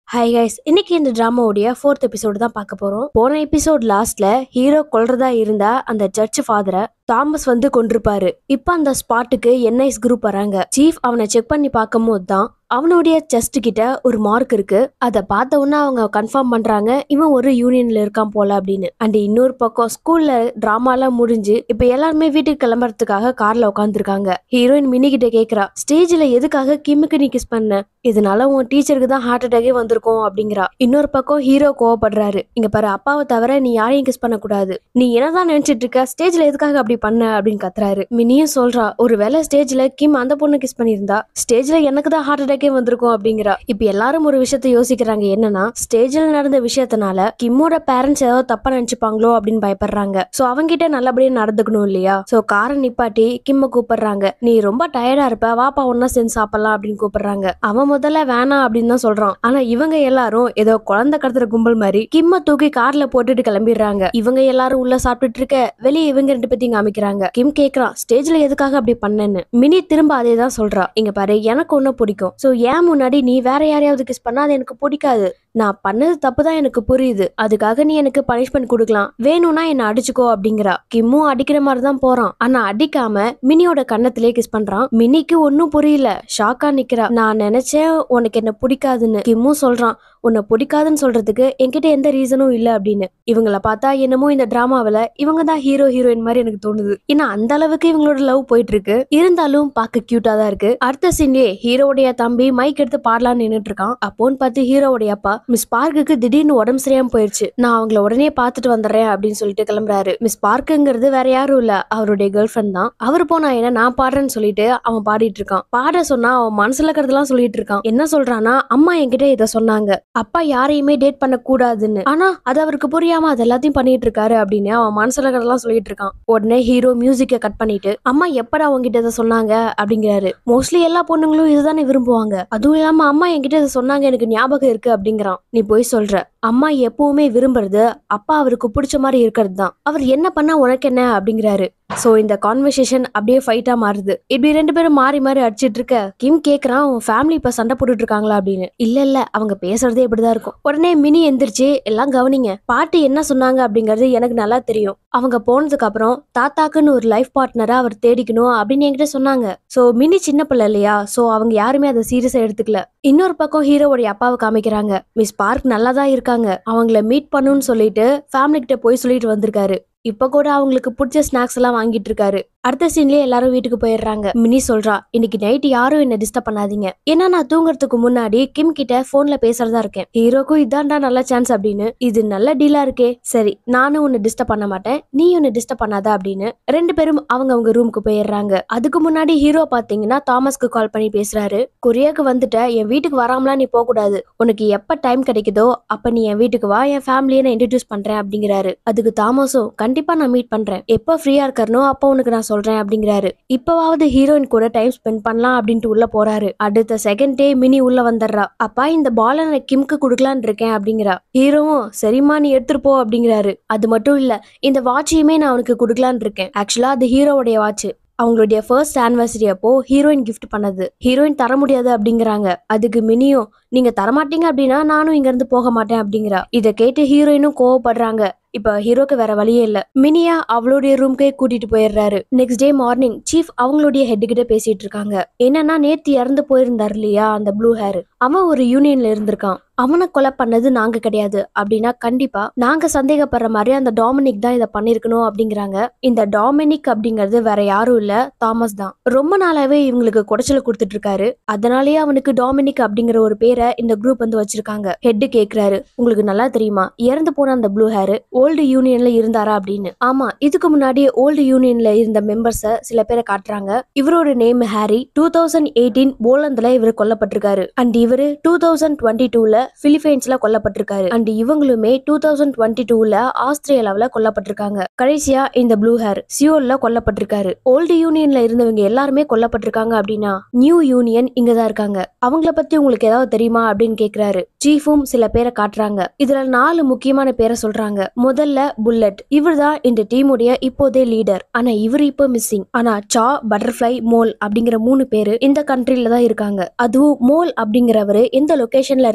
hi guys இன்னைக்கு இந்த டிராமாவுடைய fourth episode தான் பார்க்க போறோம் போன எபிசோட் லாஸ்ட்ல ஹீரோ கொல்றதா இருந்தா அந்த சர்ச் ஃபாதரை தாமஸ் வந்து கொண்டிருப்பாரு இப்ப அந்த ஸ்பாட்டுக்கு என்ஐஸ் குரூப் வராங்க சீஃப் அவனை செக் பண்ணி பார்க்கும் போது தான் அவனுடைய செஸ்ட் கிட்ட ஒரு மார்க் இருக்கு அதை பார்த்த உடனே அவங்க கன்ஃபார்ம் பண்றாங்க இவன் ஒரு யூனியன்ல இருக்கான் போல அப்படின்னு அண்ட் இன்னொரு பக்கம் ஸ்கூல்ல டிராமாலாம் முடிஞ்சு இப்ப எல்லாருமே வீட்டுக்கு கிளம்புறதுக்காக கார்ல உட்காந்துருக்காங்க ஹீரோயின் மினி கிட்ட கேக்குறா ஸ்டேஜ்ல எதுக்காக கிம்முக்கு நீ கிஸ் பண்ண இதனால உன் டீச்சருக்கு தான் ஹார்ட் அட்டாக்கே வந்திருக்கும் அப்படிங்கிறா இன்னொரு பக்கம் ஹீரோ கோவப்படுறாரு இங்க பாரு அப்பாவை தவிர நீ யாரையும் கிஸ் பண்ண கூடாது நீ என்னதான் நினைச்சிட்டு இருக்க ஸ்டேஜ்ல எதுக்காக அப்படி பண்ண அப்படின்னு கத்துறாரு மினியும் சொல்றா ஒருவேளை ஸ்டேஜ்ல கிம் அந்த பொண்ணு கிஸ் பண்ணியிருந்தா ஸ்டேஜ்ல எனக்கு தான் ஹார்ட் அட்டாக்கே வந்திருக்கும் அப்படிங்கிறா இப்ப எல்லாரும் ஒரு விஷயத்த யோசிக்கிறாங்க என்னன்னா ஸ்டேஜ்ல நடந்த விஷயத்தினால கிம்மோட பேரண்ட்ஸ் ஏதாவது தப்பா நினைச்சுப்பாங்களோ அப்படின்னு பயப்படுறாங்க சோ அவங்கிட்ட நல்லபடியா நடந்துக்கணும் இல்லையா சோ காரை நிப்பாட்டி கிம்ம கூப்பிடுறாங்க நீ ரொம்ப டயர்டா இருப்ப வாப்பா ஒன்னா சேர்ந்து சாப்பிடலாம் அப்படின்னு கூப்பிடுறாங்க அவன் முதல்ல வேணாம் அப்படின்னு தான் சொல்றான் ஆனா இவங்க எல்லாரும் ஏதோ குழந்தை கடத்துற கும்பல் மாதிரி கிம்ம தூக்கி கார்ல போட்டுட்டு கிளம்பிடுறாங்க இவங்க எல்லாரும் உள்ள சாப்பிட்டுட்டு இருக்க வெளியே இவங்க ரெண்டு பேத்தையும் காமிக்கிறாங்க கிம் கேக்குறான் ஸ்டேஜ்ல எதுக்காக அப்படி பண்ணேன்னு மினி திரும்ப அதே தான் சொல்றா இங்க பாரு எனக்கு ஒண்ணு பிடிக்கும் சோ ஏன் முன்னாடி நீ வேற யாரையாவது கிஸ் பண்ணா அது எனக்கு பிடிக்காது நான் பண்ணது தப்பு தான் எனக்கு புரியுது அதுக்காக நீ எனக்கு பனிஷ்மெண்ட் கொடுக்கலாம் வேணும்னா என்ன அடிச்சுக்கோ அப்படிங்கிறா கிம்மும் அடிக்கிற மாதிரி தான் போறான் ஆனா அடிக்காம மினியோட கன்னத்திலே கிஸ் பண்றான் மினிக்கு ஒன்னும் புரியல ஷாக்கா நிக்கிறா நான் நினைச்சேன் உனக்கு என்ன பிடிக்காதுன்னு கிம்மும் சொல்றான் உன்னை பிடிக்காதுன்னு சொல்றதுக்கு என்கிட்ட எந்த ரீசனும் இல்ல அப்படின்னு இவங்கள பார்த்தா என்னமோ இந்த டிராமாவில இவங்க தான் ஹீரோ ஹீரோயின் மாதிரி எனக்கு தோணுது ஏன்னா அந்த அளவுக்கு இவங்களோட லவ் போயிட்டு இருக்கு இருந்தாலும் பார்க்க கியூட்டா தான் இருக்கு அடுத்த சீன்லயே ஹீரோவுடைய தம்பி மைக் எடுத்து பாடலாம்னு நின்னுட்டு இருக்கான் அப்போன்னு பார்த்து ஹீரோவுடைய அப்பா மிஸ் பார்க்குக்கு திடீர்னு உடம்பு சரியாம போயிருச்சு நான் அவங்கள உடனே பார்த்துட்டு வந்துடுறேன் அப்படின்னு சொல்லிட்டு கிளம்புறாரு மிஸ் பார்க்குங்கிறது வேற யாரும் இல்ல அவருடைய கேர்ள் ஃப்ரெண்ட் தான் அவர் போனா என்ன நான் பாடுறேன்னு சொல்லிட்டு அவன் பாடிட்டு இருக்கான் பாட சொன்னா அவன் மனசுல இருக்கிறதெல்லாம் சொல்லிட்டு இருக்கான் என்ன சொல்றான்னா அம்மா என்கிட்ட இதை சொன்னாங்க அப்பா யாரையுமே டேட் பண்ண கூடாதுன்னு ஆனா அது அவருக்கு புரியாம அது எல்லாத்தையும் பண்ணிட்டு இருக்காரு அப்படின்னு அவன் மனசுல இருக்கிறதெல்லாம் சொல்லிட்டு இருக்கான் உடனே ஹீரோ மியூசிக்கை கட் பண்ணிட்டு அம்மா எப்படா உங்ககிட்ட இதை சொன்னாங்க அப்படிங்கிறாரு மோஸ்ட்லி எல்லா பொண்ணுங்களும் இதுதானே விரும்புவாங்க அதுவும் இல்லாம அம்மா என்கிட்ட இதை சொன்னாங்க எனக்கு ஞாபகம் இருக்கு அப்படிங்கிறான் நீ போய் சொல்ற அம்மா எப்பவுமே விரும்புறது அப்பா அவருக்கு பிடிச்ச மாதிரி இருக்கிறது தான் அவர் என்ன பண்ணா உனக்கு என்ன அப்படிங்கிறாரு சோ இந்த கான்வர்சேஷன் அப்படியே ஃபைட்டா மாறுது இப்படி ரெண்டு பேரும் மாறி மாறி அடிச்சிட்டு இருக்க கிம் கேக்குறான் உன் ஃபேமிலி இப்ப சண்டை போட்டுட்டு இருக்காங்களா அப்படின்னு இல்ல இல்ல அவங்க பேசுறதே இப்படிதான் இருக்கும் உடனே மினி எந்திரிச்சு எல்லாம் கவனிங்க பாட்டி என்ன சொன்னாங்க அப்படிங்கறது எனக்கு நல்லா தெரியும் அவங்க போனதுக்கு அப்புறம் தாத்தாக்குன்னு ஒரு லைஃப் பார்ட்னரா அவர் தேடிக்கணும் அப்படின்னு என்கிட்ட சொன்னாங்க சோ மினி சின்ன பிள்ளை இல்லையா சோ அவங்க யாருமே அதை சீரியஸா எடுத்துக்கல இன்னொரு பக்கம் ஹீரோவுடைய அப்பாவை காமிக்கிறாங்க மிஸ் பார்க் நல்லா தான் இருக்காங்க அவங்கள மீட் பண்ணுன்னு சொல்லிட்டு ஃபேமிலி கிட்ட போய் சொல்லிட்டு வந்திருக்காரு இப்ப கூட அவங்களுக்கு பிடிச்ச ஸ்நாக்ஸ் எல்லாம் வாங்கிட்டு இருக்காரு அடுத்த சீன்லயே எல்லாரும் வீட்டுக்கு போயிடுறாங்க மினி சொல்றா இன்னைக்கு நைட் யாரும் என்ன டிஸ்டர்ப் பண்ணாதீங்க ஏன்னா நான் தூங்குறதுக்கு முன்னாடி கிம் கிட்ட போன்ல பேசுறதா இருக்கேன் ஹீரோக்கும் இதான்டா நல்ல சான்ஸ் அப்படின்னு இது நல்ல டீலா இருக்கே சரி நானும் உன்னை டிஸ்டர்ப் பண்ண மாட்டேன் நீ உன்னை டிஸ்டர்ப் பண்ணாத அப்படின்னு ரெண்டு பேரும் அவங்க அவங்க ரூமுக்கு போயிடுறாங்க அதுக்கு முன்னாடி ஹீரோ பாத்தீங்கன்னா தாமஸ்க்கு கால் பண்ணி பேசுறாரு கொரியாக்கு வந்துட்ட என் வீட்டுக்கு வராமலாம் நீ போக கூடாது உனக்கு எப்ப டைம் கிடைக்குதோ அப்ப நீ என் வீட்டுக்கு வா என் ஃபேமிலியை நான் இன்ட்ரடியூஸ் பண்றேன் அப்படிங்கிறாரு அதுக்கு தாமஸும் கண்டிப்பா நான் மீட் பண்றேன் எப்ப ஃப்ரீயா இருக்கறனோ அப்போ உனக்கு நான் சொல்றேன் அப்படிங்கிறாரு இப்பவாவது ஹீரோயின் கூட டைம் ஸ்பெண்ட் பண்ணலாம் அப்படின்ட்டு உள்ள போறாரு அடுத்த செகண்ட் டே மினி உள்ள வந்துடுறா அப்பா இந்த பால நான் கிம்க்கு குடுக்கலான் இருக்கேன் அப்படிங்கிறா ஹீரோவும் சரிம்மா நீ எடுத்துட்டு போ அப்படிங்கிறாரு அது மட்டும் இல்ல இந்த வாட்சையுமே நான் அவனுக்கு குடுக்கலான் இருக்கேன் ஆக்சுவலா அது ஹீரோவுடைய வாட்ச் அவங்களுடைய ஃபர்ஸ்ட் ஆனிவர்சரி அப்போ ஹீரோயின் கிஃப்ட் பண்ணது ஹீரோயின் தர முடியாது அப்படிங்கிறாங்க அதுக்கு மினியும் நீங்க தரமாட்டீங்க அப்படின்னா நானும் இங்க இருந்து போக மாட்டேன் அப்படிங்கிறா இதை கேட்டு ஹீரோயினும் கோவப்படுறாங்க இப்ப ஹீரோக்கு வேற வழியே இல்ல மினியா அவளுடைய ரூம்க்கே கூட்டிட்டு போயிடுறாரு நெக்ஸ்ட் டே மார்னிங் சீஃப் அவங்களுடைய ஹெட் கிட்ட பேசிட்டு இருக்காங்க என்னன்னா நேத்து இறந்து போயிருந்தார் இல்லையா அந்த ப்ளூ ஹேர் அவன் ஒரு யூனியன்ல இருந்திருக்கான் அவனை கொலை பண்ணது நாங்க கிடையாது அப்படின்னா கண்டிப்பா நாங்க சந்தேகப்படுற மாதிரி அந்த டாமினிக் தான் இதை பண்ணிருக்கணும் அப்படிங்கிறாங்க இந்த டாமினிக் அப்படிங்கிறது வேற யாரும் இல்ல தாமஸ் தான் ரொம்ப நாளாவே இவங்களுக்கு குடைச்சல கொடுத்துட்டு இருக்காரு அதனாலேயே அவனுக்கு டாமினிக் அப்படிங்கிற ஒரு பேரை இந்த குரூப் வந்து வச்சிருக்காங்க ஹெட் கேக்குறாரு உங்களுக்கு நல்லா தெரியுமா இறந்து போன அந்த ப்ளூ ஹேர் ஓல்டு யூனியன்ல இருந்தாரா அப்படின்னு ஆமா இதுக்கு முன்னாடி ஓல்டு யூனியன்ல இருந்த மெம்பர்ஸ சில பேரை காட்டுறாங்க இவரோட name Harry two thousand eighteen போலந்துல இவர் கொல்லப்பட்டிருக்காரு அண்ட் இவரு டூ தௌசண்ட் டுவெண்ட்டி டூல பிலிப்பைன்ஸ்ல கொல்லப்பட்டிருக்காரு அண்ட் இவங்களுமே டூ தௌசண்ட் டுவெண்ட்டி டூல ஆஸ்திரேலியாவில கொல்லப்பட்டிருக்காங்க கடைசியா இந்த ப்ளூ ஹேர் சியோல்ல கொல்லப்பட்டிருக்காரு ஓல்டு யூனியன்ல இருந்தவங்க எல்லாருமே கொல்லப்பட்டிருக்காங்க அப்படின்னா நியூ யூனியன் இங்கதான் இருக்காங்க அவங்கள பத்தி உங்களுக்கு ஏதாவது தெரியுமா அப்படின்னு கேக்குறாரு சீஃபும் சில பேரை காட்டுறாங்க இதுல நாலு முக்கியமான பேரை சொல்றாங்க முதல்ல புல்லட் இவர் தான் இந்த டீமுடைய இப்போதே லீடர் ஆனா இவர் இப்போ மிஸ்ஸிங் ஆனா சா பட்டர்ஃப்ளை மோல் அப்படிங்கிற மூணு பேரு இந்த கண்ட்ரில தான் இருக்காங்க அதுவும் மோல் அப்படிங்கிறவரு எந்த லொகேஷன்ல இருக்காங்க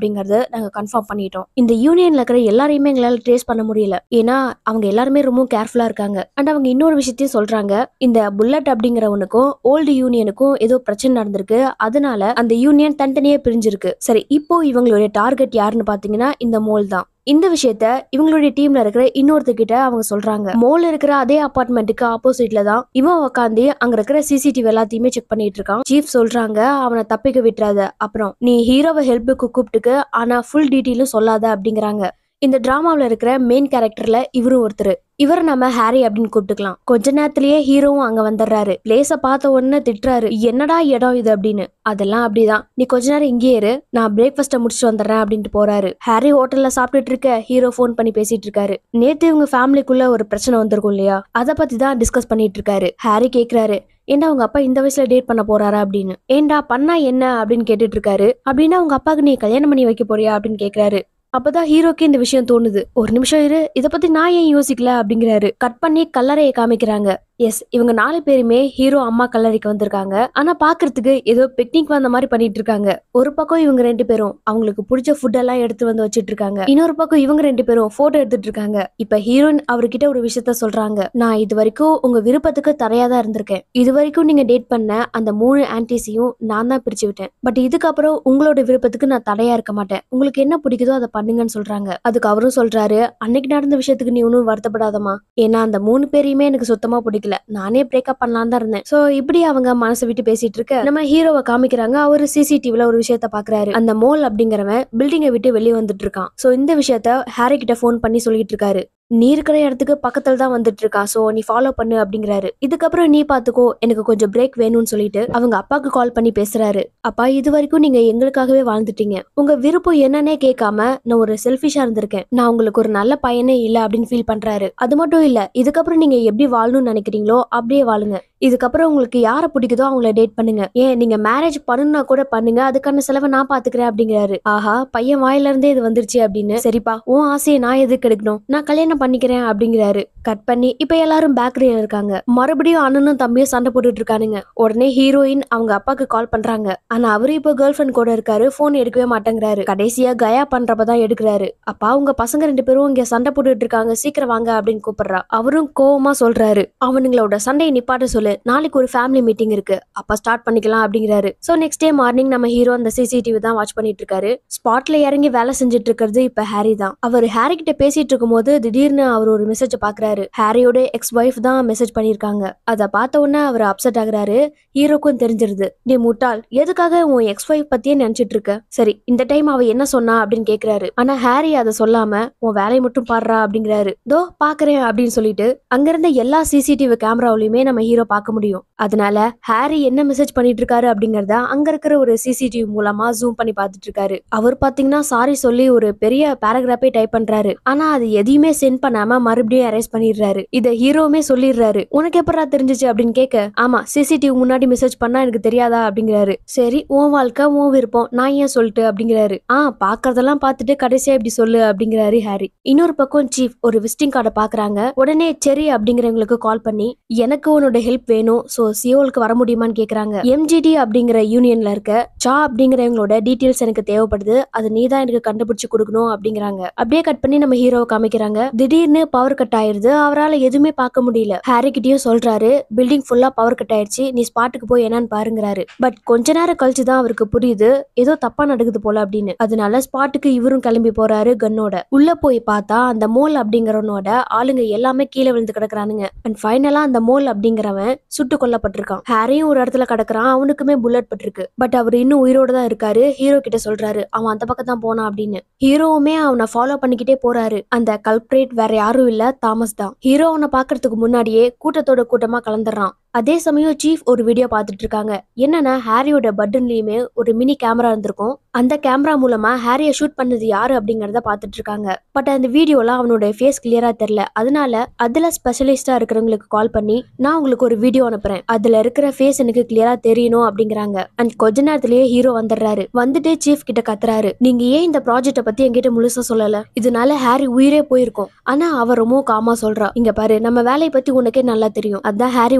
அப்படிங்கறது நாங்க கன்ஃபார்ம் பண்ணிட்டோம் இந்த யூனியன்ல இருக்கிற எல்லாரையுமே எங்களால ட்ரேஸ் பண்ண முடியல ஏன்னா அவங்க எல்லாருமே ரொம்ப கேர்ஃபுல்லா இருக்காங்க அண்ட் அவங்க இன்னொரு விஷயத்தையும் சொல்றாங்க இந்த புல்லட் அப்படிங்கிறவனுக்கும் ஓல்டு யூனியனுக்கும் ஏதோ பிரச்சனை நடந்திருக்கு அதனால அந்த யூனியன் தனித்தனியே பிரிஞ்சிருக்கு சரி இப்போ இவங்களுடைய டார்கெட் யாருன்னு பாத்தீங்கன்னா இந்த மோல் தான் இந்த விஷயத்த இவங்களுடைய டீம்ல இருக்கிற இன்னொருத்தர்கிட்ட அவங்க சொல்றாங்க மோல் இருக்கிற அதே அபார்ட்மெண்ட்டுக்கு ஆப்போசிட்ல தான் இவன் உக்காந்து அங்க இருக்கிற சிசிடிவி எல்லாத்தையுமே செக் பண்ணிட்டு இருக்கான் சீஃப் சொல்றாங்க அவனை தப்பிக்க விட்டுறாத அப்புறம் நீ ஹீரோவை ஹெல்ப்புக்கு கூப்பிட்டுக்கு ஆனா ஃபுல் டீட்டெயிலும் சொல்லாத அப்படிங்கிறாங்க இந்த டிராமாவில் இருக்கிற மெயின் கேரக்டர்ல இவரும் ஒருத்தர் இவர் நம்ம ஹாரி அப்படின்னு கூப்பிட்டுக்கலாம் கொஞ்ச நேரத்திலேயே ஹீரோவும் அங்க வந்துடுறாரு பிளேஸ பார்த்த உடனே திட்டுறாரு என்னடா இடம் இது அப்படின்னு அதெல்லாம் அப்படிதான் நீ கொஞ்ச நேரம் இங்கேயே இரு நான் பிரேக்ஃபாஸ்ட்டை முடிச்சுட்டு வந்துடுறேன் அப்படின்ட்டு போறாரு ஹாரி ஹோட்டல்ல சாப்பிட்டுட்டு இருக்க ஹீரோ ஃபோன் பண்ணி பேசிட்டு இருக்காரு நேத்து இவங்க ஃபேமிலிக்குள்ள ஒரு பிரச்சனை வந்திருக்கும் இல்லையா அதை பத்தி தான் டிஸ்கஸ் பண்ணிட்டு இருக்காரு ஹாரி கேக்குறாரு ஏன்டா உங்க அப்பா இந்த வயசுல டேட் பண்ண போறாரா அப்படின்னு ஏன்டா பண்ணா என்ன அப்படின்னு கேட்டுட்டு இருக்காரு அப்படின்னா உங்க அப்பாவுக்கு நீ கல்யாணம் பண்ணி வைக்க போறியா அப்படின்னு கேக்குறாரு அப்பதான் ஹீரோக்கு இந்த விஷயம் தோணுது ஒரு நிமிஷம் இரு இத பத்தி நான் ஏன் யோசிக்கல அப்படிங்கிறாரு கட் பண்ணி கல்லறையை காமிக்கிறாங்க எஸ் இவங்க நாலு பேருமே ஹீரோ அம்மா கல்லறைக்கு வந்திருக்காங்க ஆனா பாக்குறதுக்கு ஏதோ பிக்னிக் வந்த மாதிரி பண்ணிட்டு இருக்காங்க ஒரு பக்கம் இவங்க ரெண்டு பேரும் அவங்களுக்கு பிடிச்ச ஃபுட் எல்லாம் எடுத்து வந்து வச்சிட்டு இருக்காங்க இன்னொரு பக்கம் இவங்க ரெண்டு பேரும் போட்டோ எடுத்துட்டு இருக்காங்க இப்ப ஹீரோயின் அவர்கிட்ட ஒரு விஷயத்த சொல்றாங்க நான் இது வரைக்கும் உங்க விருப்பத்துக்கு தரையா தான் இருந்திருக்கேன் இது வரைக்கும் நீங்க டேட் பண்ண அந்த மூணு ஆன்டிஸையும் நான் தான் பிரிச்சு விட்டேன் பட் இதுக்கப்புறம் உங்களோட விருப்பத்துக்கு நான் தடையா இருக்க மாட்டேன் உங்களுக்கு என்ன பிடிக்குதோ அதை பண்ணுங்கன்னு சொல்றாங்க அதுக்கு அவரும் சொல்றாரு அன்னைக்கு நடந்த விஷயத்துக்கு நீ ஒன்றும் வருத்தப்படாதமா ஏன்னா அந்த மூணு பேரையுமே எனக்கு சுத்தமா பிடிக்கல நானே பிரேக்கப் பண்ணலாம் தான் இருந்தேன் சோ இப்படி அவங்க மனசை விட்டு பேசிட்டு இருக்க நம்ம ஹீரோவை காமிக்கிறாங்க அவரு சிசிடிவில ஒரு விஷயத்த பாக்குறாரு அந்த மோல் அப்படிங்கிறவன் பில்டிங்கை விட்டு வெளியே வந்துட்டு இருக்கான் சோ இந்த விஷயத்த ஹாரி கிட்ட ஃபோன் பண்ணி சொல்லிட்டு இருக்காரு நீ இருக்கிற இடத்துக்கு பக்கத்துல தான் வந்துட்டு இருக்கான் சோ நீ ஃபாலோ பண்ணு அப்படிங்கிறாரு இதுக்கப்புறம் நீ பாத்துக்கோ எனக்கு கொஞ்சம் பிரேக் வேணும்னு சொல்லிட்டு அவங்க அப்பாக்கு கால் பண்ணி பேசுறாரு அப்பா இது வரைக்கும் நீங்க எங்களுக்காகவே வாழ்ந்துட்டீங்க உங்க விருப்பம் என்னன்னே கேட்காம நான் ஒரு செல்ஃபிஷா இருந்திருக்கேன் நான் உங்களுக்கு ஒரு நல்ல பையனே இல்ல அப்படின்னு ஃபீல் பண்றாரு அது மட்டும் இல்ல இதுக்கப்புறம் நீங்க எப்படி வாழணும்னு நினைக்கிறீங்களோ அப்படியே வாழுங்க இதுக்கப்புறம் உங்களுக்கு யாரை பிடிக்குதோ அவங்கள டேட் பண்ணுங்க ஏன் நீங்க மேரேஜ் பண்ணுனா கூட பண்ணுங்க அதுக்கான செலவை நான் பாத்துக்கிறேன் அப்படிங்கிறாரு ஆஹா பையன் வாயில இருந்தே இது வந்துருச்சு அப்படின்னு சரிப்பா உன் ஆசையை நான் எதுக்கு எடுக்கணும் நான் கல்யாணம் பண்ணிக்கிறேன் அப்படிங்கிறாரு கட் பண்ணி இப்ப எல்லாரும் பேக்கரியில இருக்காங்க மறுபடியும் அண்ணனும் தம்பியும் சண்டை போட்டுட்டு இருக்கானுங்க உடனே ஹீரோயின் அவங்க அப்பாக்கு கால் பண்றாங்க ஆனா அவரு இப்போ கேர்ள் ஃபிரெண்ட் கூட இருக்காரு போன் எடுக்கவே மாட்டேங்கிறாரு கடைசியா கயா பண்றப்பதான் எடுக்கிறாரு அப்பா உங்க பசங்க ரெண்டு பேரும் இங்க சண்டை போட்டுட்டு இருக்காங்க சீக்கிரம் வாங்க அப்படின்னு கூப்பிடுறா அவரும் கோவமா சொல்றாரு அவனுங்களோட சண்டையை நிப்பாட்ட சொல்லு நாளைக்கு ஒரு ஃபேமிலி மீட்டிங் இருக்கு அப்ப ஸ்டார்ட் பண்ணிக்கலாம் அப்படிங்கிறாரு சோ நெக்ஸ்ட் டே மார்னிங் நம்ம ஹீரோ அந்த சிசிடிவி தான் வாட்ச் பண்ணிட்டு இருக்காரு ஸ்பாட்ல இறங்கி வேலை செஞ்சுட்டு இருக்கிறது இப்ப ஹாரி தான் அவர் ஹாரி கிட்ட பேசிட்டு இருக்கும்போது திடீர்னு அவர் ஒரு மெசேஜ் பாக்குறாரு ஹாரியோட எக்ஸ் ஒய்ஃப் தான் மெசேஜ் பண்ணிருக்காங்க அதை பார்த்த உடனே அவர் அப்செட் ஆகுறாரு ஹீரோக்கும் தெரிஞ்சிருது நீ முட்டாள் எதுக்காக உன் எக்ஸ் ஒய்ஃப் பத்தியே நினைச்சிட்டு இருக்க சரி இந்த டைம் அவ என்ன சொன்னா அப்படின்னு கேக்குறாரு ஆனா ஹாரி அதை சொல்லாம உன் வேலையை மட்டும் பாடுறா அப்படிங்கிறாரு தோ பாக்குறேன் அப்படின்னு சொல்லிட்டு அங்க இருந்த எல்லா சிசிடிவி கேமராவிலயுமே நம்ம ஹீரோ பார்க்க முடியும் அதனால ஹாரி என்ன மெசேஜ் பண்ணிட்டு இருக்காரு அப்படிங்கறத அங்க இருக்கிற ஒரு சிசிடிவி மூலமா ஜூம் பண்ணி பார்த்துட்டு இருக்காரு அவர் பாத்தீங்கன்னா சாரி சொல்லி ஒரு பெரிய பேராகிராஃபே டைப் பண்றாரு ஆனா அது எதையுமே சென்ட் பண்ணாம மறுபடியும் அரெஸ்ட் பண்ணிடுறாரு இத ஹீரோவுமே சொல்லிடுறாரு உனக்கு எப்படா தெரிஞ்சுச்சு அப்படின்னு கேட்க ஆமா சிசிடிவி முன்னாடி மெசேஜ் பண்ணா எனக்கு தெரியாதா அப்படிங்கிறாரு சரி உன் வாழ்க்கை உன் விருப்பம் நான் ஏன் சொல்லிட்டு அப்படிங்கிறாரு ஆ பாக்குறதெல்லாம் பார்த்துட்டு கடைசியா இப்படி சொல்லு அப்படிங்கிறாரு ஹாரி இன்னொரு பக்கம் சீஃப் ஒரு விசிட்டிங் கார்டை பாக்குறாங்க உடனே செரி அப்படிங்கிறவங்களுக்கு கால் பண்ணி எனக்கு உன்னோட ஹெல்ப் வேணும் சோ சியோலுக்கு வர முடியுமான்னு கேக்குறாங்க எம்ஜிடி அப்படிங்கிற யூனியன்ல இருக்க சா அப்படிங்கிறவங்களோட டீடைல்ஸ் எனக்கு தேவைப்படுது அது நீ தான் எனக்கு கண்டுபிடிச்சு கொடுக்கணும் அப்படிங்கிறாங்க அப்படியே கட் பண்ணி நம்ம ஹீரோவை காமிக்கிறாங்க திடீர்னு பவர் கட் ஆயிருது அவரால் எதுவுமே பார்க்க முடியல ஹாரி கிட்டயும் சொல்றாரு பில்டிங் ஃபுல்லா பவர் கட் ஆயிடுச்சு நீ ஸ்பாட்டுக்கு போய் என்னன்னு பாருங்கிறாரு பட் கொஞ்ச நேரம் கழிச்சு தான் அவருக்கு புரியுது ஏதோ தப்பா நடக்குது போல அப்படின்னு அதனால ஸ்பாட்டுக்கு இவரும் கிளம்பி போறாரு கன்னோட உள்ள போய் பார்த்தா அந்த மோல் அப்படிங்கிறவனோட ஆளுங்க எல்லாமே கீழே விழுந்து கிடக்குறானுங்க அண்ட் ஃபைனலா அந்த மோல் அப்படிங்கிறவன் சுட்டு கொல்லப்பட்டிருக்கான் ஹாரியும் ஒரு இடத்துல கிடக்குறான் அவனுக்குமே புல்லட் பட்டிருக்கு பட் அவர் இன்னும் உயிரோட தான் இருக்காரு ஹீரோ கிட்ட சொல்றாரு அவன் அந்த பக்கம் தான் போனான் அப்படின்னு ஹீரோவுமே அவனை ஃபாலோ பண்ணிக்கிட்டே போறாரு அந்த கல்ப்ரேட் வேற யாரும் இல்ல தாமஸ் தான் ஹீரோ அவனை பாக்குறதுக்கு முன்னாடியே கூட்டத்தோட கூட்டமா கலந்துடுறான் அதே சமயம் சீஃப் ஒரு வீடியோ பார்த்துட்டு இருக்காங்க என்னன்னா ஹாரியோட பட்டன்லயுமே ஒரு மினி கேமரா இருந்திருக்கும் அந்த கேமரா மூலமா ஹாரிய ஷூட் பண்ணது யாரு அப்படிங்கறத பார்த்துட்டு இருக்காங்க பட் அந்த வீடியோல அவனோட ஃபேஸ் கிளியரா தெரியல அதனால அதுல ஸ்பெஷலிஸ்டா இருக்கிறவங்களுக்கு கால் பண்ணி நான் உங்களுக்கு ஒரு வீடியோ அனுப்புறேன் அதுல இருக்கிற ஃபேஸ் எனக்கு கிளியரா தெரியணும் அப்படிங்கிறாங்க அண்ட் கொஞ்ச நேரத்திலேயே ஹீரோ வந்துடுறாரு வந்துட்டு சீஃப் கிட்ட கத்துறாரு நீங்க ஏன் இந்த ப்ராஜெக்ட பத்தி என்கிட்ட முழுசா சொல்லல இதனால ஹாரி உயிரே போயிருக்கும் ஆனா அவ ரொம்ப காமா சொல்றா இங்க பாரு நம்ம வேலையை பத்தி உனக்கே நல்லா தெரியும் அதான் ஹாரி ஒன்னும் சாக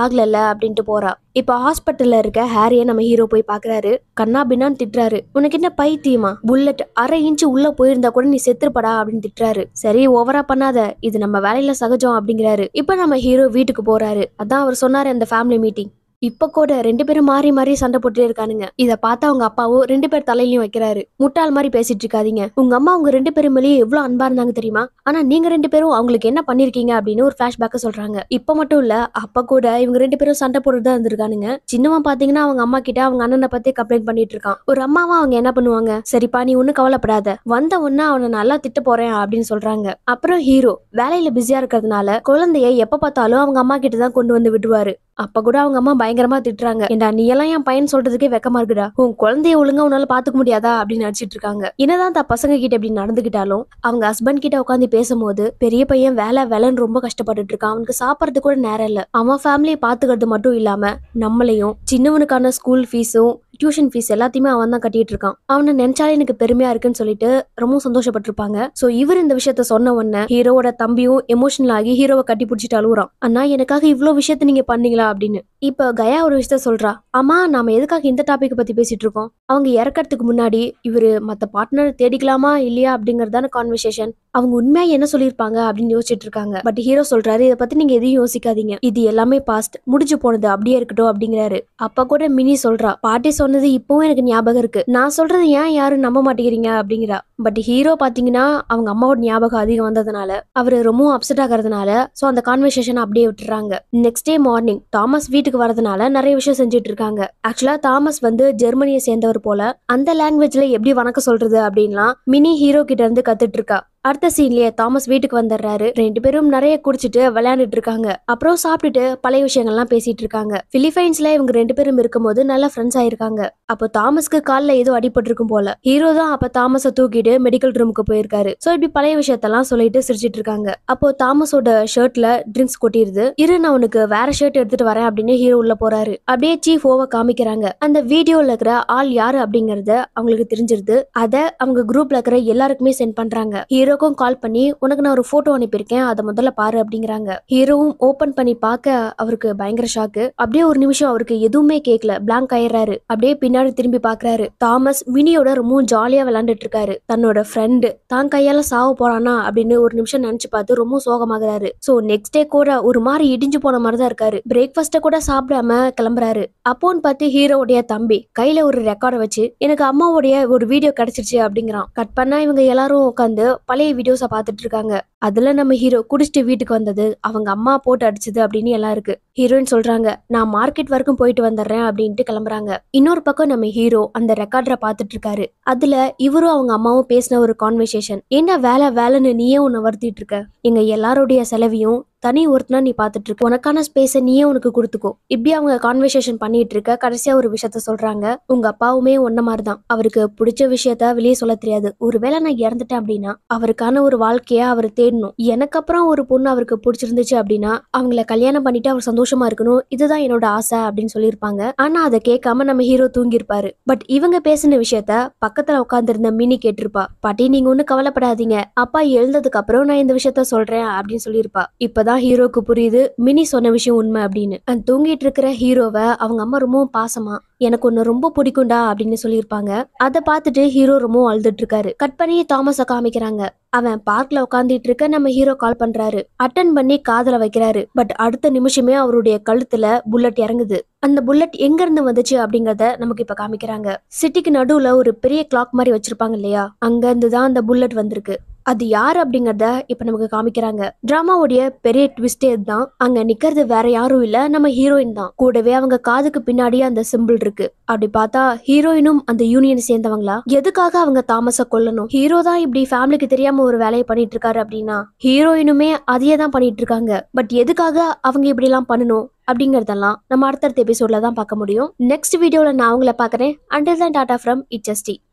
ஆகலல்ல அப்படின்ட்டு போறா இப்ப ஹாஸ்பிட்டல்ல இருக்க ஹாரிய நம்ம ஹீரோ போய் பாக்குறாரு கண்ணா பின்னான்னு திட்டுறாரு உனக்கு என்ன பைத்தியமா புல்லட் அரை இன்ச்சு உள்ள போயிருந்தா கூட நீ செத்துருப்படா அப்படின்னு திட்டுறாரு சரி ஓவரா பண்ணாத இது நம்ம வேலையில சகஜம் அப்படிங்கிறாரு இப்ப நம்ம ஹீரோ வீட்டுக்கு போறாரு அதான் அவர் சொன்னாரு அந்த ஃபேமிலி மீட்டிங் இப்ப கூட ரெண்டு பேரும் மாறி மாறி சண்டை போட்டுட்டே இருக்கானுங்க இத பார்த்தா அவங்க அப்பாவும் ரெண்டு பேர் தலையிலயும் வைக்கிறாரு முட்டாள் மாதிரி பேசிட்டு இருக்காதீங்க உங்க அம்மா உங்க ரெண்டு பேரும் மேலேயே எவ்வளவு அன்பா இருந்தாங்க தெரியுமா ஆனா நீங்க ரெண்டு பேரும் அவங்களுக்கு என்ன பண்ணிருக்கீங்க அப்படின்னு ஒரு பிளாஷ்பேக்க சொல்றாங்க இப்ப மட்டும் இல்ல அப்ப கூட இவங்க ரெண்டு பேரும் சண்டை போட்டுட்டு தான் இருந்திருக்கானுங்க சின்னவன் பாத்தீங்கன்னா அவங்க அம்மா கிட்ட அவங்க அண்ணனை பத்தி கம்ப்ளைண்ட் பண்ணிட்டு இருக்கான் ஒரு அம்மாவா அவங்க என்ன பண்ணுவாங்க சரிப்பா நீ ஒன்னும் கவலைப்படாத வந்த உடனே அவனை நல்லா திட்ட போறேன் அப்படின்னு சொல்றாங்க அப்புறம் ஹீரோ வேலையில பிஸியா இருக்கிறதுனால குழந்தைய எப்ப பார்த்தாலும் அவங்க அம்மா கிட்ட தான் கொண்டு வந்து விடுவாரு அப்ப கூட அவங்க அம்மா பயங்கரமா திட்டுறாங்க ஏண்டா நீ எல்லாம் என் பையன் சொல்றதுக்கே வெக்கமா இருக்குடா உன் குழந்தைய ஒழுங்கா உன்னால பாத்துக்க முடியாதா அப்படின்னு நடிச்சிட்டு இருக்காங்க என்னதான் தான் பசங்க கிட்ட இப்படி நடந்துகிட்டாலும் அவங்க ஹஸ்பண்ட் கிட்ட உட்காந்து பேசும்போது பெரிய பையன் வேலை வேலைன்னு ரொம்ப கஷ்டப்பட்டுட்டு இருக்கான் அவனுக்கு சாப்பிடறதுக்கு கூட நேரம் இல்ல அவன் ஃபேமிலியை பாத்துக்கிறது மட்டும் இல்லாம நம்மளையும் சின்னவனுக்கான ஸ்கூல் ஃபீஸும் டியூஷன் ஃபீஸ் எல்லாத்தையுமே அவன் தான் கட்டிட்டு இருக்கான் அவனை நினைச்சாலே எனக்கு பெருமையா இருக்குன்னு சொல்லிட்டு ரொம்ப சந்தோஷப்பட்டிருப்பாங்க சோ இவர் இந்த விஷயத்த சொன்ன உடனே ஹீரோவோட தம்பியும் எமோஷனல் ஆகி ஹீரோவை கட்டி பிடிச்சிட்டு அழுகுறான் அண்ணா எனக்காக இவ்ளோ விஷயத்த நீங்க பண்ணீங்களா அப்படின்னு இப்ப கயா ஒரு விஷயத்த சொல்றா அம்மா நாம எதுக்காக இந்த டாபிக் பத்தி பேசிட்டு இருக்கோம் அவங்க இறக்கறதுக்கு முன்னாடி இவரு மத்த பார்ட்னர் தேடிக்கலாமா இல்லையா அப்படிங்கறதான கான்வர்சேஷன் அவங்க உண்மையா என்ன சொல்லியிருப்பாங்க அப்படின்னு யோசிச்சுட்டு இருக்காங்க பட் ஹீரோ சொல்றாரு இதை பத்தி நீங்க எதையும் யோசிக்காதீங்க இது எல்லாமே பாஸ்ட் முடிஞ்சு போனது அப்படியே இருக்கட்டும் அப்படிங்கிறாரு அப்ப கூட மினி சொல்றா பாட்டி சொன்னது இப்பவும் எனக்கு ஞாபகம் இருக்கு நான் சொல்றது ஏன் யாரும் நம்ப மாட்டேங்கிறீங்க அப்படிங்கிறா பட் ஹீரோ பாத்தீங்கன்னா அவங்க அம்மாவோட ஞாபகம் அதிகம் வந்ததுனால அவரு ரொம்பவும் அப்செட் ஆகிறதுனால சோ அந்த கான்வர்சேஷன் அப்படியே விட்டுறாங்க நெக்ஸ்ட் டே மார்னிங் தாமஸ் வீட்டுக்கு வரதுனால நிறைய விஷயம் செஞ்சுட்டு இருக்காங்க ஆக்சுவலா தாமஸ் வந்து ஜெர்மனியை சேர்ந்தவர் போல அந்த லாங்குவேஜ்ல எப்படி வணக்கம் சொல்றது அப்படின்லாம் மினி ஹீரோ கிட்ட இருந்து கத்துட்டு இருக்கா அடுத்த சீன்லயே தாமஸ் வீட்டுக்கு வந்துடுறாரு ரெண்டு பேரும் நிறைய குடிச்சிட்டு விளையாண்டுட்டு இருக்காங்க அப்புறம் சாப்பிட்டுட்டு பழைய விஷயங்கள்லாம் பேசிட்டு இருக்காங்க பிலிப்பைன்ஸ்ல இவங்க ரெண்டு பேரும் இருக்கும்போது நல்ல ஃப்ரெண்ட்ஸ் ஆயிருக்காங்க அப்போ தாமஸ்க்கு கால்ல ஏதோ அடிபட்டு இருக்கும் போல ஹீரோ தான் அப்ப தாமஸை தூக்கிட்டு மெடிக்கல் ரூமுக்கு போயிருக்காரு சோ இப்படி பழைய விஷயத்தெல்லாம் சொல்லிட்டு சிரிச்சிட்டு இருக்காங்க அப்போ தாமஸோட ஷர்ட்ல ட்ரிங்க்ஸ் கொட்டிருது இரு நான் உனக்கு வேற ஷர்ட் எடுத்துட்டு வரேன் அப்படின்னு ஹீரோ உள்ள போறாரு அப்படியே சீஃப் ஓவ காமிக்கிறாங்க அந்த வீடியோல இருக்கிற ஆள் யாரு அப்படிங்கறத அவங்களுக்கு தெரிஞ்சிருது அத அவங்க குரூப்ல இருக்கிற எல்லாருக்குமே சென்ட் பண்றாங்க ஹீரோக்கும் கால் பண்ணி உனக்கு நான் ஒரு போட்டோ அனுப்பியிருக்கேன் அதை முதல்ல பாரு அப்படிங்கிறாங்க ஹீரோவும் ஓபன் பண்ணி பார்க்க அவருக்கு பயங்கர ஷாக்கு அப்படியே ஒரு நிமிஷம் அவருக்கு எதுவுமே கேட்கல பிளாங்க் ஆயிடுறாரு அப்படியே பின்னாடி திரும்பி பாக்குறாரு தாமஸ் மினியோட ரொம்பவும் ஜாலியா விளையாண்டுட்டு இருக்காரு தன்னோட ஃப்ரெண்டு தான் கையால சாவ போறானா அப்படின்னு ஒரு நிமிஷம் நினைச்சு பார்த்து ரொம்ப சோகமாகறாரு சோ நெக்ஸ்ட் டே கூட ஒரு மாதிரி இடிஞ்சு போன மாதிரி தான் இருக்காரு பிரேக்ஃபாஸ்ட கூட சாப்பிடாம கிளம்புறாரு அப்போன்னு பார்த்து ஹீரோவுடைய தம்பி கையில ஒரு ரெக்கார்டை வச்சு எனக்கு அம்மாவுடைய ஒரு வீடியோ கிடைச்சிருச்சு அப்படிங்கிறான் கட் பண்ணா இவங்க எல்லாரும் உட்காந்து பழைய வீடியோஸை பார்த்துட்டு இருக்காங்க அதுல நம்ம ஹீரோ குடிச்சிட்டு வீட்டுக்கு வந்தது அவங்க அம்மா போட்டு அடிச்சது அப்படின்னு எல்லாம் இருக்கு ஹீரோயின் சொல்றாங்க நான் மார்க்கெட் வரைக்கும் போயிட்டு வந்துடுறேன் அப்படின்ட்டு கிளம்புறாங்க இன்னொரு பக்கம் நம்ம ஹீரோ அந்த ரெக்கார்டரை பார்த்துட்டு இருக்காரு அதுல இவரும் அவங்க அம்மாவும் பேசின ஒரு கான்வர்சேஷன் என்ன வேலை வேலைன்னு நீயே உன்னை வருத்திட்டு இருக்க எங்க எல்லாருடைய செலவையும் தனி ஒருத்தனா நீ பார்த்துட்டு இருக்க உனக்கான ஸ்பேஸை நீயே உனக்கு கொடுத்துக்கோ இப்படி அவங்க கான்வர்சேஷன் பண்ணிட்டு இருக்க கடைசியா ஒரு விஷயத்த சொல்றாங்க உங்க அப்பாவுமே ஒன்ன மாதிரி தான் அவருக்கு பிடிச்ச விஷயத்த வெளியே சொல்ல தெரியாது ஒருவேளை நான் இறந்துட்டேன் அப்படின்னா அவருக்கான ஒரு வாழ்க்கைய அவர் தேடணும் எனக்கு அப்புறம் ஒரு பொண்ணு அவருக்கு பிடிச்சிருந்துச்சு அப்படின்னா அவங்கள கல்யாணம் பண்ணிட்டு அவர் சந்தோஷமா இருக்கணும் இதுதான் என்னோட ஆசை அப்படின்னு சொல்லியிருப்பாங்க ஆனா அதை கேட்காம நம்ம ஹீரோ தூங்கியிருப்பாரு பட் இவங்க பேசின விஷயத்த பக்கத்துல உட்காந்துருந்த மினி கேட்டிருப்பா பாட்டி நீங்க ஒன்னும் கவலைப்படாதீங்க அப்பா எழுந்ததுக்கு அப்புறம் நான் இந்த விஷயத்த சொல்றேன் அப்படின்னு சொல்லியிருப்பா இப்பதான் ஹீரோக்கு புரியுது மினி சொன்ன விஷயம் உண்மை அப்படின்னு அந்த தூங்கிட்டு இருக்கிற ஹீரோவை அவங்க அம்மா ரொம்பவும் பாசமா எனக்கு ஒன்னு ரொம்ப பிடிக்கும்டா அப்படின்னு சொல்லியிருப்பாங்க அதை பார்த்துட்டு ஹீரோ ரொம்பவும் அழுதுட்டு இருக்காரு கட் பண்ணி தாமஸ காமிக்கிறாங்க அவன் பார்க்ல உட்காந்துட்டு இருக்க நம்ம ஹீரோ கால் பண்றாரு அட்டன் பண்ணி காதுல வைக்கிறாரு பட் அடுத்த நிமிஷமே அவருடைய கழுத்துல புல்லட் இறங்குது அந்த புல்லட் எங்க இருந்து வந்துச்சு அப்படிங்கறத நமக்கு இப்ப காமிக்கிறாங்க சிட்டிக்கு நடுவுல ஒரு பெரிய கிளாக் மாதிரி வச்சிருப்பாங்க இல்லையா அங்க இருந்து தான் அந்த புல்லட் வந்திருக்கு அது யார் அப்படிங்கறத இப்ப நமக்கு காமிக்கிறாங்க டிராமாவுடைய பெரிய ட்விஸ்டே இதுதான் அங்க நிக்கிறது வேற யாரும் இல்ல நம்ம ஹீரோயின் தான் கூடவே அவங்க காதுக்கு பின்னாடி அந்த சிம்பிள் இருக்கு அப்படி பார்த்தா ஹீரோயினும் அந்த யூனியன் சேர்ந்தவங்களா எதுக்காக அவங்க தாமஸ கொல்லணும் ஹீரோ தான் இப்படி ஃபேமிலிக்கு தெரியாம ஒரு வேலையை பண்ணிட்டு இருக்காரு அப்படின்னா ஹீரோயினுமே அதையே தான் பண்ணிட்டு இருக்காங்க பட் எதுக்காக அவங்க இப்படி எல்லாம் பண்ணணும் அப்படிங்கறதெல்லாம் நம்ம அடுத்தடுத்த எபிசோட்ல தான் பார்க்க முடியும் நெக்ஸ்ட் வீடியோல நான் அவங்கள பாக்குறேன் அண்டில் தான் டாடா ஃப்ரம் இட்ஜஸ்டி